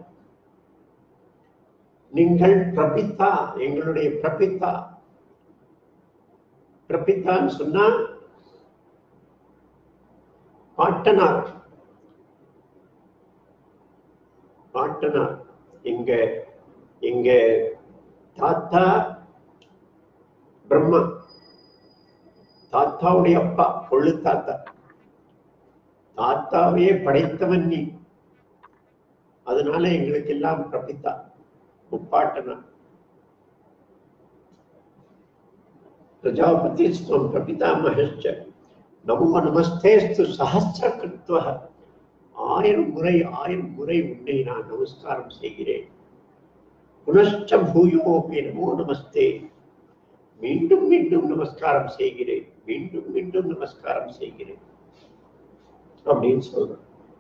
நீங்கள் பிரபித்தா எங்களுடைய பிரபித்தா பிரபித்தான்னு சொன்னா பாட்டனார் பாட்டனார் எங்க எங்க தாத்தா பிரம்மா தாத்தாவுடைய அப்பா கொள்ளு தாத்தா தாத்தாவையே படைத்தவன் நீ அதனால எங்களுக்கு எல்லாம் பிரபித்தா முப்பாட்டனா பிரஜாபதி ஸ்வம் பிரபிதாமகச்ச நமோ நமஸ்தேஸ்து சஹஸ்ர கிருத்வ ஆயிரம் முறை ஆயிரம் முறை உன்னை நான் நமஸ்காரம் செய்கிறேன் புனஷ்ட பூயோபி நமோ நமஸ்தே மீண்டும் மீண்டும் நமஸ்காரம் செய்கிறேன் மீண்டும் மீண்டும் நமஸ்காரம் செய்கிறேன் அப்படின்னு சொல்றேன்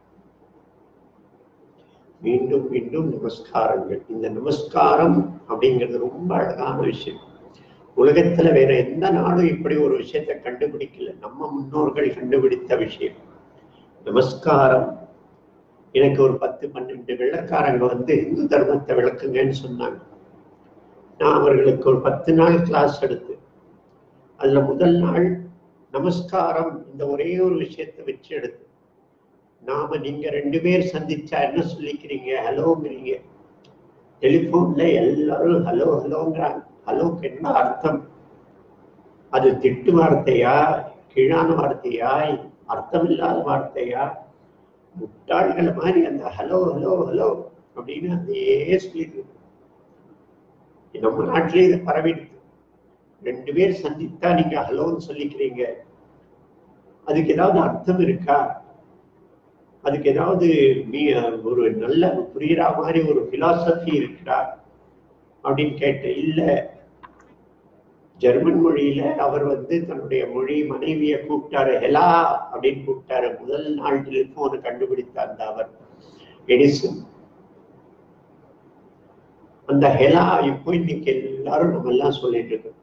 மீண்டும் மீண்டும் நமஸ்காரங்கள் இந்த நமஸ்காரம் அப்படிங்கிறது ரொம்ப அழகான விஷயம் உலகத்துல வேற எந்த நாடும் இப்படி ஒரு விஷயத்தை கண்டுபிடிக்கல நம்ம முன்னோர்கள் கண்டுபிடித்த விஷயம் நமஸ்காரம் எனக்கு ஒரு பத்து பன்னெண்டு வெள்ளக்காரங்க வந்து இந்து தர்மத்தை விளக்குங்கன்னு சொன்னாங்க நான் அவர்களுக்கு ஒரு பத்து நாள் கிளாஸ் எடுத்து அதுல முதல் நாள் நமஸ்காரம் இந்த ஒரே ஒரு விஷயத்தை வச்சு எடுத்து நாம நீங்க ரெண்டு பேர் சந்திச்சா என்ன சொல்லிக்கிறீங்க ஹலோங்கிறீங்க டெலிபோன்ல எல்லாரும் ஹலோ ஹலோங்கிறாங்க ஹலோக்கு என்ன அர்த்தம் அது திட்டு வார்த்தையா கீழான வார்த்தையா அர்த்தம் இல்லாத வார்த்தையா முட்டாள்கள் மாதிரி அந்த ஹலோ ஹலோ ஹலோ அப்படின்னு அதையே சொல்லிட்டு இருக்கு. நம்ம நாட்டிலே இது பரவிடுது ரெண்டு பேர் சந்தித்தா நீங்க ஹலோன்னு சொல்லிக்கிறீங்க அதுக்கு ஏதாவது அர்த்தம் இருக்கா அதுக்கு ஏதாவது மீ- ஒரு நல்ல புரியுற மாதிரி ஒரு பிலாசபி இருக்குடா அப்படின்னு கேட்டேன் இல்ல ஜெர்மன் மொழியில அவர் வந்து தன்னுடைய மொழி மனைவியை கூப்பிட்டாரு ஹெலா அப்படின்னு கூப்பிட்டாரு முதல் நாள் டெலிபோனை கண்டுபிடித்த அந்த அவர் எடிசன் அந்த ஹெலா இப்போ இன்னைக்கு எல்லாரும் நம்ம எல்லாம் சொல்லிட்டு இருக்கோம்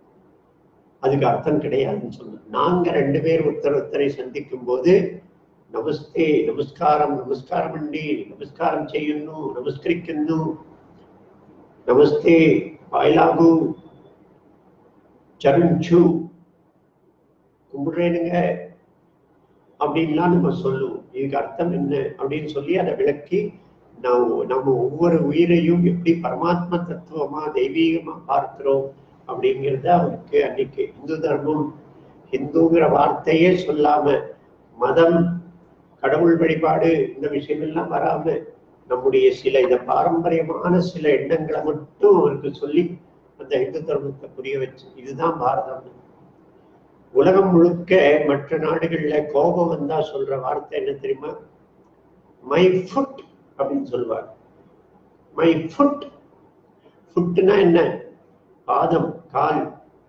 அதுக்கு அர்த்தம் கிடையாதுன்னு சொன்னோம் நாங்க ரெண்டு பேர் ஒருத்தர் ஒருத்தரை சந்திக்கும் போது నమస్తే నమస్కారం నమస్కారం అండి నమస్కారం ചെയ്യുന്നു నమస్కరిക്കുന്നു நமஸ்தே வாயிலாகு சருஞ்சு கும்பிடுறேனுங்க அப்படின்லாம் நம்ம சொல்லுவோம் இதுக்கு அர்த்தம் என்ன அப்படின்னு சொல்லி அதை விளக்கி நாம் நம்ம ஒவ்வொரு உயிரையும் எப்படி பரமாத்ம தத்துவமா தெய்வீகமா பார்க்கிறோம் அப்படிங்கிறத அவருக்கு அன்னைக்கு இந்து தர்மம் ஹிந்துங்கிற வார்த்தையே சொல்லாம மதம் கடவுள் வழிபாடு இந்த விஷயமெல்லாம் வராம நம்முடைய சில இந்த பாரம்பரியமான சில எண்ணங்களை மட்டும் அவருக்கு சொல்லி அந்த இந்து தர்மத்தை புரிய வச்சு இதுதான் பாரதம் உலகம் முழுக்க மற்ற நாடுகள்ல கோபம் வந்தா சொல்ற வார்த்தை என்ன தெரியுமா மை ஃபுட் அப்படின்னு சொல்லுவாங்க மை ஃபுட் ஃபுட்னா என்ன பாதம் கால்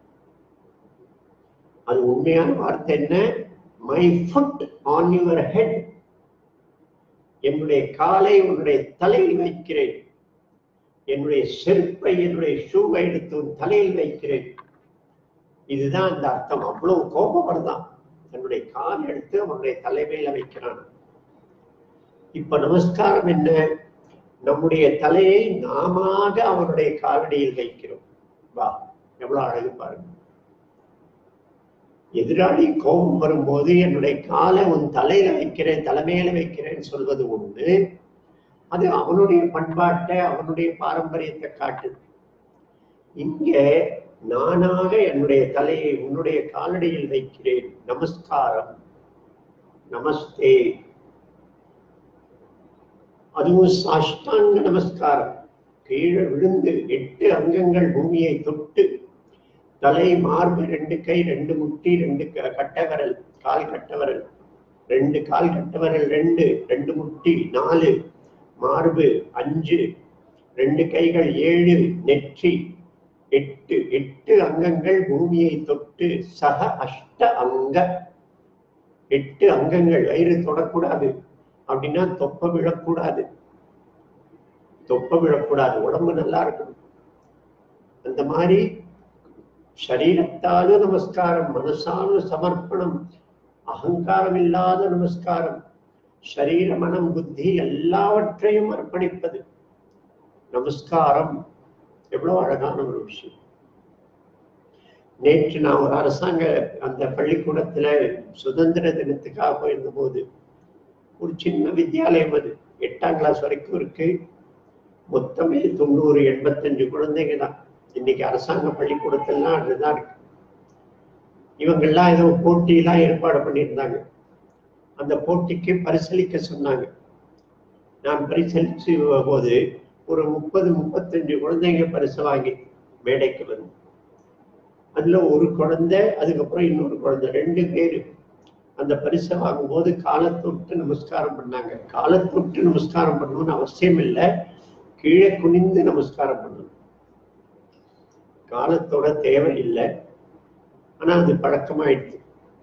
அது உண்மையான வார்த்தை என்ன my foot on your head என்னுடைய காலை உன்னுடைய தலையில் வைக்கிறேன் என்னுடைய செருப்பை என்னுடைய ஷூவை எடுத்து உன் தலையில் வைக்கிறேன் இதுதான் அந்த அர்த்தம் அவ்வளவு கோபம் வருதான் தன்னுடைய கால் எடுத்து அவனுடைய தலைமையில வைக்கிறான் இப்ப நமஸ்காரம் என்ன நம்முடைய தலையை நாம அவனுடைய காலடியில் வைக்கிறோம் வா எவ்வளவு அழகு பாருங்க எதிராளி கோபம் வரும்போது என்னுடைய காலை உன் தலையில வைக்கிறேன் தலைமையில வைக்கிறேன்னு சொல்வது ஒண்ணு அது அவனுடைய பண்பாட்டை அவனுடைய பாரம்பரியத்தை காட்டுது இங்க நானாக என்னுடைய தலையை உன்னுடைய காலடியில் வைக்கிறேன் நமஸ்காரம் நமஸ்தே அதுவும் சாஷ்டாங்க நமஸ்காரம் கீழே விழுந்து எட்டு அங்கங்கள் பூமியை தொட்டு தலை மார்பு ரெண்டு கை ரெண்டு முட்டி ரெண்டு க- கட்டவிரல் கால் கட்டவிரல் ரெண்டு கால் கட்டவிரல் ரெண்டு ரெண்டு முட்டி நாலு மார்பு அஞ்சு ரெண்டு கைகள் ஏழு நெற்றி எட்டு எட்டு அங்கங்கள் பூமியை தொட்டு சக அஷ்ட அங்க எட்டு அங்கங்கள் வயிறு தொடக்கூடாது அப்படின்னா தொப்ப விழக்கூடாது தொப்ப விழக்கூடாது உடம்பு நல்லா இருக்கணும் அந்த மாதிரி சரீரத்தாலும் நமஸ்காரம் மனசாலும் சமர்ப்பணம் அகங்காரம் இல்லாத நமஸ்காரம் சரீர மனம் புத்தி எல்லாவற்றையும் அர்ப்பணிப்பது நமஸ்காரம் எவ்வளவு அழகான ஒரு விஷயம் நேற்று நான் ஒரு அரசாங்க அந்த பள்ளிக்கூடத்துல சுதந்திர தினத்துக்காக போயிருந்த போது ஒரு சின்ன வித்தியாலயம் அது எட்டாம் கிளாஸ் வரைக்கும் இருக்கு மொத்தமே தொண்ணூறு எண்பத்தஞ்சு குழந்தைங்க தான் இன்னைக்கு அரசாங்க பள்ளிக்கூடத்திலாம் அதுதான் இருக்கு இவங்கெல்லாம் ஏதோ போட்டியெல்லாம் ஏற்பாடு பண்ணியிருந்தாங்க அந்த போட்டிக்கு பரிசீலிக்க சொன்னாங்க நான் பரிசீலிச்சு போது ஒரு முப்பது முப்பத்தஞ்சு குழந்தைங்க பரிசு வாங்கி மேடைக்கு வரும் அதுல ஒரு குழந்தை அதுக்கப்புறம் இன்னொரு குழந்தை ரெண்டு பேரு அந்த பரிசை வாங்கும்போது காலத்தொட்டு நமஸ்காரம் பண்ணாங்க காலத்தொட்டு நமஸ்காரம் பண்ணணும்னு அவசியம் இல்லை கீழே குனிந்து நமஸ்காரம் பண்ணணும் காலத்தோட தேவை இல்லை ஆனா அது பழக்கமாயிடுச்சு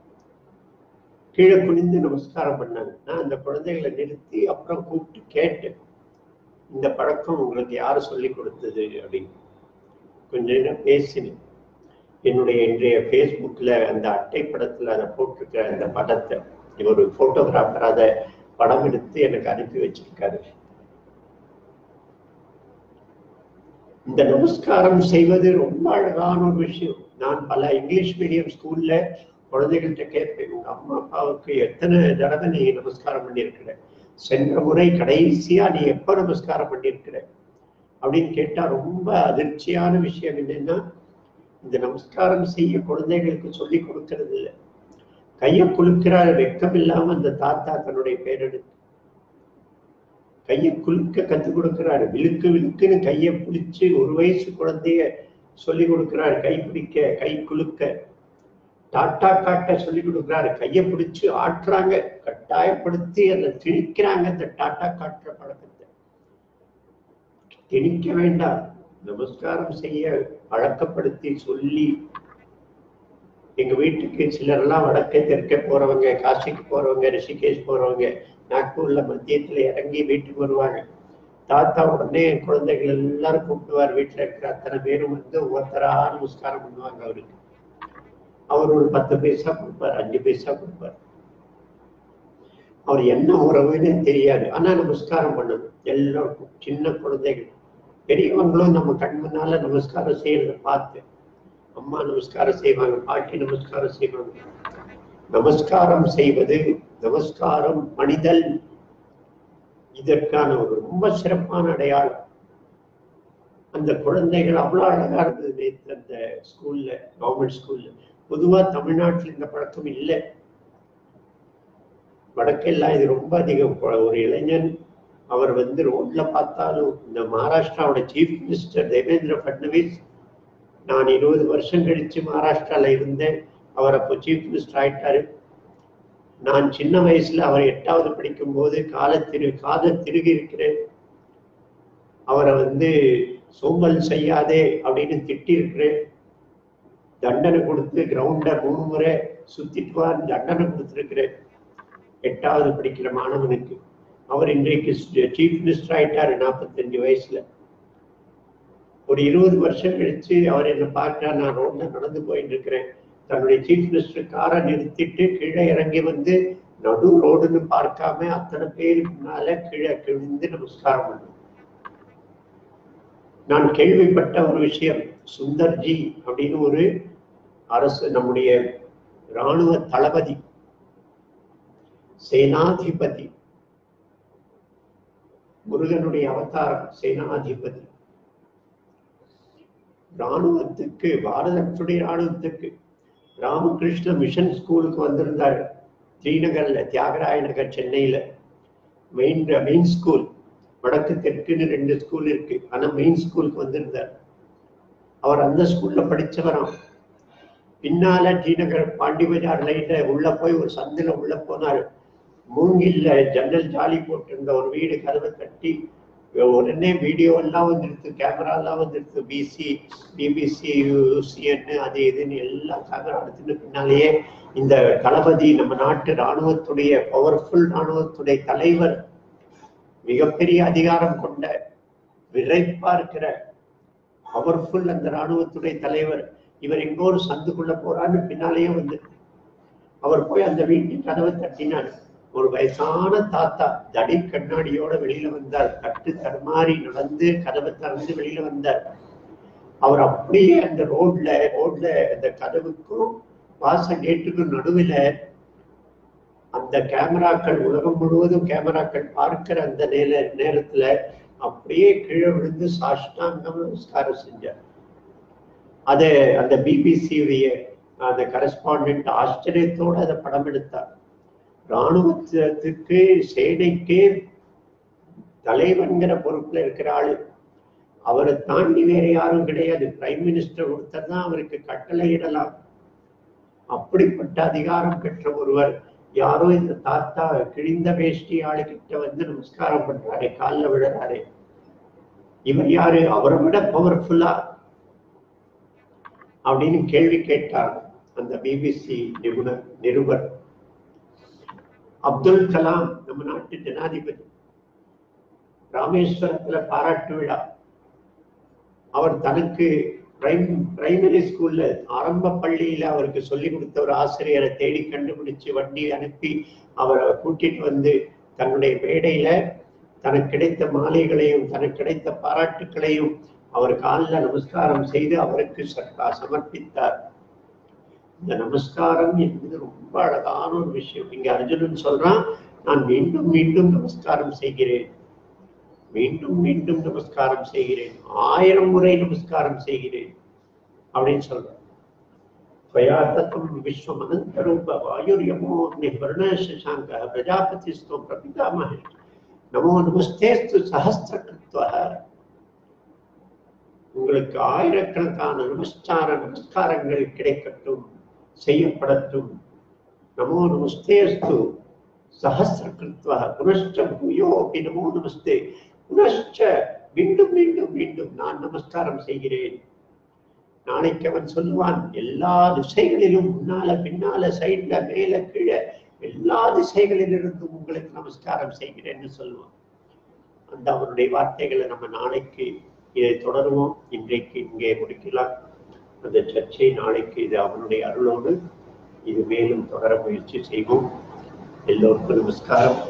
கீழே குனிந்து நமஸ்காரம் பண்ணாங்க நான் அந்த குழந்தைகளை நிறுத்தி அப்புறம் கூப்பிட்டு கேட்டேன் இந்த பழக்கம் உங்களுக்கு யாரு சொல்லி கொடுத்தது அப்படின்னு கொஞ்ச நேரம் பேசினேன் என்னுடைய இன்றைய ஃபேஸ்புக்கில் அந்த அட்டை படத்தில் அதை போட்டிருக்கிற அந்த படத்தை ஒரு ஃபோட்டோகிராஃபர் அதை படம் எடுத்து எனக்கு அனுப்பி வச்சிருக்காரு இந்த நமஸ்காரம் செய்வது ரொம்ப அழகான ஒரு விஷயம் நான் பல இங்கிலீஷ் மீடியம் ஸ்கூல்ல குழந்தைகள்கிட்ட கேட்பேன் உங்க அம்மா அப்பாவுக்கு எத்தனை தடவை நீ நமஸ்காரம் பண்ணியிருக்கிற சென்ற முறை கடைசியா நீ எப்ப நமஸ்காரம் பண்ணியிருக்கிற அப்படின்னு கேட்டா ரொம்ப அதிர்ச்சியான விஷயம் என்னன்னா இந்த நமஸ்காரம் செய்ய குழந்தைகளுக்கு சொல்லி கொடுக்கறது இல்லை கையை குலுக்கிறார் வெக்கம் இல்லாம அந்த தாத்தா தன்னுடைய பேரெடுத்து கையை குலுக்க கத்து கொடுக்கிறாரு விழுக்கு விழுக்குன்னு கையை பிடிச்சு ஒரு வயசு குழந்தைய சொல்லி கொடுக்கிறாரு கை பிடிக்க கை குலுக்க டாட்டா காட்ட சொல்லி கொடுக்கிறாரு கையை பிடிச்சு ஆட்டுறாங்க கட்டாயப்படுத்தி அதை திணிக்கிறாங்க அந்த டாட்டா காட்டுற பழக்கத்தை திணிக்க வேண்டாம் நமஸ்காரம் செய்ய பழக்கப்படுத்தி சொல்லி எங்க வீட்டுக்கு சிலரெல்லாம் வடக்கே தெற்கே போறவங்க காசிக்கு போறவங்க ரிஷிகேஷ் போறவங்க நாக்பூர்ல மத்தியத்துல இறங்கி வீட்டுக்கு வருவாங்க தாத்தா உடனே என் குழந்தைகள் எல்லாரும் கூப்பிடுவார் வீட்டுல இருக்கிற அத்தனை பேரும் வந்து ஒவ்வொருத்தரா நமஸ்காரம் பண்ணுவாங்க அவருக்கு அவர் ஒரு பத்து பைசா கொடுப்பார் அஞ்சு பைசா கொடுப்பார் அவர் என்ன உறவுன்னு தெரியாது ஆனா நமஸ்காரம் பண்ணணும் எல்லாருக்கும் சின்ன குழந்தைகள் பெரியவங்களும் நம்ம கண் முன்னால நமஸ்காரம் செய்யறத பார்த்து அம்மா நமஸ்காரம் செய்வாங்க பாட்டி நமஸ்காரம் செய்வாங்க நமஸ்காரம் செய்வது நமஸ்காரம் மனிதல் இதற்கான ஒரு ரொம்ப சிறப்பான அடையாளம் அந்த குழந்தைகள் அவ்வளோ அழகா இருந்தது நேற்று அந்த ஸ்கூல்ல கவர்மெண்ட் ஸ்கூல்ல பொதுவா தமிழ்நாட்டில் இந்த பழக்கம் இல்லை வடக்கெல்லாம் இது ரொம்ப அதிகம் கொ- ஒரு இளைஞன் அவர் வந்து ரோட்ல பார்த்தாலும் இந்த மகாராஷ்டிராவோட சீஃப் மினிஸ்டர் தேவேந்திர ஃபட்னவிஸ் நான் இருபது வருஷம் கழிச்சு மகாராஷ்டிரால இருந்தேன் அவர் அப்போ சீஃப் மினிஸ்டர் ஆயிட்டாரு நான் சின்ன வயசுல அவர் எட்டாவது படிக்கும் போது கால திரு காத திருகி இருக்கிறேன் அவரை வந்து சோம்பல் செய்யாதே அப்படின்னு திட்டி இருக்கிறேன் தண்டனை கொடுத்து கிரவுண்ட மூணு முறை சுத்திட்டு வான்னு தண்டனை கொடுத்துருக்கிறேன் எட்டாவது படிக்கிற மாணவனுக்கு அவர் இன்றைக்கு சீஃப் மினிஸ்டர் ஆயிட்டாரு நாற்பத்தஞ்சு வயசுல ஒரு இருபது வருஷம் கழிச்சு அவர் என்ன பார்த்தா நான் ரோட்ல நடந்து போயிட்டு இருக்கிறேன் தன்னுடைய சீஃப் மினிஸ்டர் காரை நிறுத்திட்டு கீழே இறங்கி வந்து நடு ரோடுன்னு பார்க்காம அத்தனை பேர் முன்னால கீழே கிழிந்து நமஸ்காரம் பண்ணு நான் கேள்விப்பட்ட ஒரு விஷயம் சுந்தர்ஜி அப்படின்னு ஒரு அரசு நம்முடைய இராணுவ தளபதி சேனாதிபதி முருகனுடைய அவதாரம் சேனாதிபதி ராணுவத்துக்கு பாரதத்துடைய ராணுவத்துக்கு ராமகிருஷ்ண மிஷன் ஸ்கூலுக்கு வந்திருந்தார் ஸ்ரீநகர்ல தியாகராய நகர் சென்னையில மெயின் மெயின் ஸ்கூல் வடக்கு தெற்குன்னு ரெண்டு ஸ்கூல் இருக்கு ஆனா மெயின் ஸ்கூலுக்கு வந்திருந்தார் அவர் அந்த ஸ்கூல்ல படிச்சவராம் பின்னால ஸ்ரீநகர் பாண்டி பஜார் லைன்ல உள்ள போய் ஒரு சந்தில உள்ள போனாரு மூங்கில்ல ஜன்னல் ஜாலி போட்டிருந்த ஒரு வீடு கதவை தட்டி உடனே வீடியோ எல்லாம் வந்துடுது கேமரா எல்லாம் வந்துடுது பிசி பிபிசி யூசிஎன் அது இதுன்னு எல்லாம் கேமரா எடுத்துட்டு பின்னாலேயே இந்த தளபதி நம்ம நாட்டு ராணுவத்துடைய பவர்ஃபுல் ராணுவத்துடைய தலைவர் மிகப்பெரிய அதிகாரம் கொண்ட விரைப்பா இருக்கிற பவர்ஃபுல் அந்த ராணுவத்துடைய தலைவர் இவர் எங்கோ ஒரு சந்துக்குள்ள போறான்னு பின்னாலேயே வந்து அவர் போய் அந்த வீட்டின் கதவை தட்டினார் ஒரு வயசான தாத்தா தடி கண்ணாடியோட வெளியில வந்தார் தட்டு தடுமாறி நடந்து கதவை திறந்து வெளியில வந்தார் அவர் அப்படியே அந்த ரோட்ல ரோட்ல அந்த கதவுக்கும் வாச கேட்டுக்கும் நடுவுல அந்த கேமராக்கள் உலகம் முழுவதும் கேமராக்கள் பார்க்கிற அந்த நேர நேரத்துல அப்படியே கீழே விழுந்து சாஷ்டாங்கம் நமஸ்காரம் செஞ்சார் அத அந்த பிபிசியுடைய அந்த கரஸ்பாண்டன்ட் ஆச்சரியத்தோட அதை படம் எடுத்தார் ராணுவத்துக்கு சேனைக்கு தலைவன்கிற பொறுப்புல இருக்கிற ஆளு அவரை தாண்டி வேற யாரும் கிடையாது பிரைம் மினிஸ்டர் ஒருத்தர் தான் அவருக்கு கட்டளை இடலாம் அப்படிப்பட்ட அதிகாரம் பெற்ற ஒருவர் யாரோ இந்த தாத்தா கிழிந்த வேஷ்டி ஆளுகிட்ட வந்து நமஸ்காரம் பண்றாரு காலில் விழுறாரு இவர் யாரு அவரை விட பவர்ஃபுல்லா அப்படின்னு கேள்வி கேட்டார் அந்த பிபிசி நிபுணர் நிருபர் அப்துல் கலாம் நம்ம நாட்டு ஜனாதிபதி ராமேஸ்வரத்துல பாராட்டு விழா அவர் தனக்கு பிரைம் பிரைமரி ஸ்கூல்ல ஆரம்ப பள்ளியில அவருக்கு சொல்லி கொடுத்த ஒரு ஆசிரியரை தேடி கண்டுபிடிச்சு வண்டி அனுப்பி அவரை கூட்டிட்டு வந்து தன்னுடைய மேடையில தனக்கு கிடைத்த மாலைகளையும் தனக்கு கிடைத்த பாராட்டுக்களையும் அவர் காலில் நமஸ்காரம் செய்து அவருக்கு சர்க்கா சமர்ப்பித்தார் இந்த நமஸ்காரம் என்பது ரொம்ப அழகான ஒரு விஷயம் இங்க அர்ஜுனன் சொல்றான் நான் மீண்டும் மீண்டும் நமஸ்காரம் செய்கிறேன் மீண்டும் மீண்டும் நமஸ்காரம் செய்கிறேன் ஆயிரம் முறை நமஸ்காரம் செய்கிறேன் அப்படின்னு சொல்றான் त्वयाततं विश्वम् अनन्तरूप वायुर्यमो अग्निवर्णः शशाङ्कः प्रजापतिस्त्वं प्रपितामहे நமோ நமஸ்தேஸ்து சஹஸ்திரகிருத்வ உங்களுக்கு ஆயிரக்கணக்கான நமஸ்கார நமஸ்காரங்கள் கிடைக்கட்டும் செய்யப்படட்டும் நமோ நமஸ்தேஸ்து சஹஸ்திரகிருத்வ புனஷ்ட பூயோ அப்படி நமோ நமஸ்தே புனஷ்ட மீண்டும் மீண்டும் மீண்டும் நான் நமஸ்காரம் செய்கிறேன் நாளைக்கு அவன் சொல்லுவான் எல்லா திசைகளிலும் முன்னால பின்னால சைட்ல மேல கீழே எல்லா திசைகளிலிருந்தும் உங்களுக்கு நமஸ்காரம் செய்கிறேன்னு சொல்லுவான் அந்த அவனுடைய வார்த்தைகளை நம்ம நாளைக்கு இதை தொடருவோம் இன்றைக்கு இங்கே முடிக்கலாம் அந்த சர்ச்சை நாளைக்கு இது அவனுடைய அருளோடு இது மேலும் தொடர முயற்சி செய்வோம் எல்லோருக்கும் நமஸ்காரம்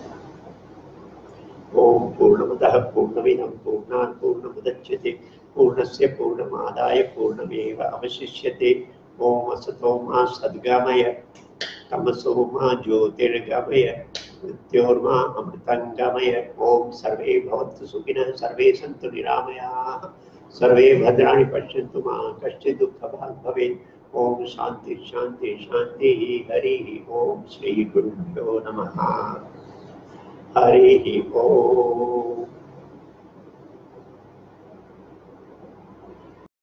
ஓம் பூர்ணமதः பூர்ணமிதம் பூர்ணாத் பூர்ணமுதட்சதே பூர்ணस्य பூர்ணமாதாய பூர்ணமேவ அவசிஷ்யते ஓம் असतो मा सद्गमय तमसो मा ज्योतिर्गमय मृत्योर्मा अमृतङ्गमय ॐ सर्वे भवन्तु सुखिनः सर्वे सन्तु निरामयाः सर्वे भद्राणि पश्यन्तु मा कश्चित् दुःखभाग् भवेत् ॐ शान्ति शान्ति शान्तिः हरिः ॐ श्रीगुरुभ्यो नमः हरिः ॐ